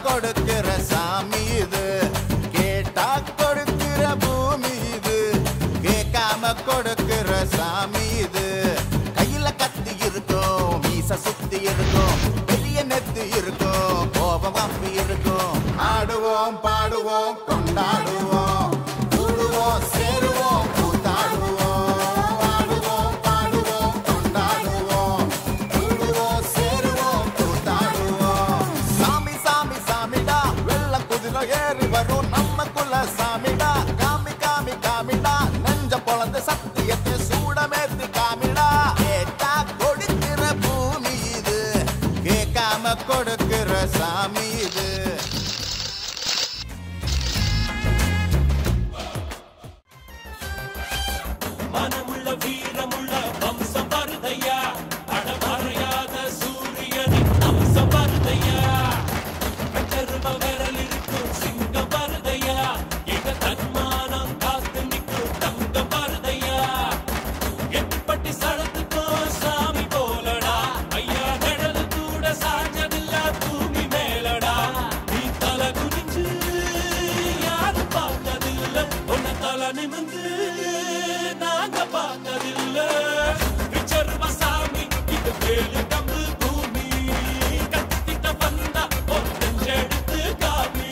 கொடுக்கிற சாமி இது கேட்டா கொடுக்கிற பூமி இது கேட்காம கொடுக்கிற சாமி இது கையில கத்தி இருக்கும் மீச சுத்தி இருக்கும் பெரிய நெத்து இருக்கும் கோபம் அப்பி இருக்கும் ஆடுவோம் பாடுவோம் கொண்டாடுவோம் கூடுவோம் சேருவோம் கூத்தாடுவோம் ஆடுவோம் பாடுவோம் கொண்டாடுவோம் கூடுவோம் சேருவோம் கூத்தாடுவோம் சாமி சாமி சாமிடா வெள்ள குதிரை ஏறி வரும் நம்ம குல சாமிடா காமி காமி காமிடா நெஞ்ச பொழந்த சத்தியத்தை சூடமேத்தி காமிடா கேட்டா கொடுக்கிற பூமி இது கேட்காம கொடுக்கிற சாமி இது மனமுள்ள வீரமுள்ள வம்சம் வருதையா அடமறையாத சூரியனின் அம்சம் வருதையா கச்சரும விரல் இருக்கும் சிங்கம் வருதையா எங்க தன்மானம் காத்து நிற்கும் தங்கம் வருதையா எட்டுப்பட்டி சடத்துக்கும் சாமி போலடா ஐயா நிழல் கூட சாஞ்சதில்ல பூமி மேலடா நீ தலை குனிஞ்சு யாரும் பார்த்ததில்ல உன்னை தலை நிமிந்து நாங்க பார்த்ததில்ல விச்சர்வ சாமி இது வேலு கம்பு பூமி கத்திட்ட வந்தா ஒரு நெஞ்செடுத்து காமி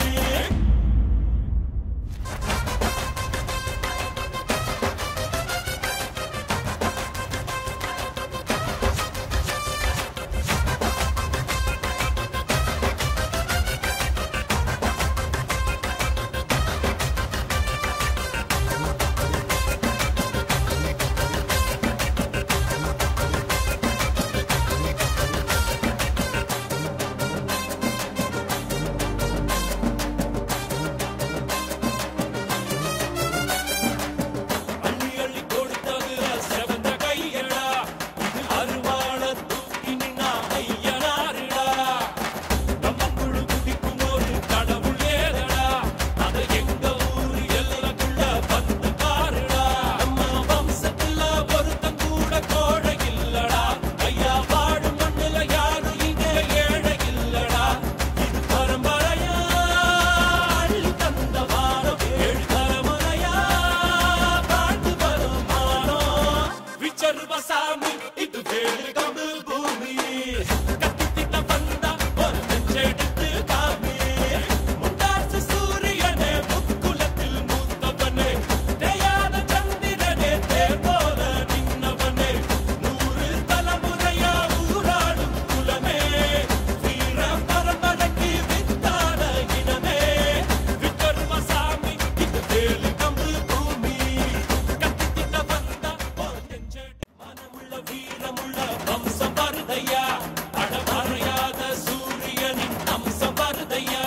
அள்ளி அள்ளி கொடுத்தது செவந்த கையடா இது அருவாள தூக்கி நின்னா ஐயனாருடா நம்ம குழு குதிக்கும் ஒரு கடவுள் ஏதடா அத எங்க ஊரு எல்லைக்குள்ள வந்து பாருடா நம்ம வம்சத்துல ஒருத்தன் கூட கோழை இல்லடா ஐயா வாடும் மண்ணுல யாரும் இங்க ஏழை இல்லடா இது பரம்பரையா அள்ளி தந்த வாரம் ஏழு தலைமுறையா வாழ்ந்து வரும் மானம் விச்சர்வ சாமி இது வேறு கம்பு பூமி கத்தித்திட்ட வந்தா ஒரு நெஞ்செடுத்து காமி முண்டாசு சூரியனே முக்குலத்தில் மூத்தவனே தேயாத சந்திரனே தேர் போல நின்னவனே நூறு தலைமுறையா ஊராடும் குலமே வீர பரம்பரைக்கு வித்தான இனமே விக்கர்ம சாமி இது வேலு கம்பு பூமி கத்தித்திட்ட வந்தா ஒரு நெஞ்செடு மனமுள்ள வீரமுள்ள வம்சம் வருதையா அடமறையாத சூரியனின் அம்சம் வருதையா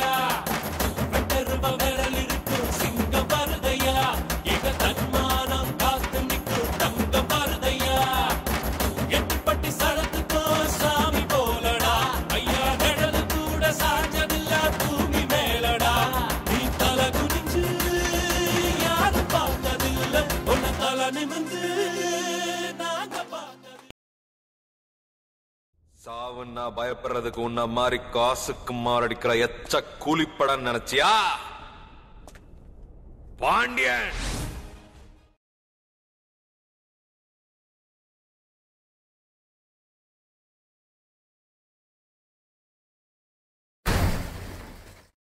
வெட்டருவ விரல் இருக்கும் சிங்கம் வருதையா எங்க தன்மானம் காத்து நிற்கும் தங்கம் வருதையா எட்டுப்பட்டி சடத்துக்கும் சாமி போலடா ஐயா நிழல் கூட சாஞ்சதில்ல பூமி மேலடா நீ தலை குனிஞ்சு யாரும் பார்த்ததில்ல உன்னை தலை நிமிந்து நாங்க பார்த்தது சாவுன்னா பயப்படுறதுக்கு உன்ன மாதிரி காசுக்கு மாரடிக்கிற எச்ச கூலிப்படம் நினைச்சியா பாண்டியன்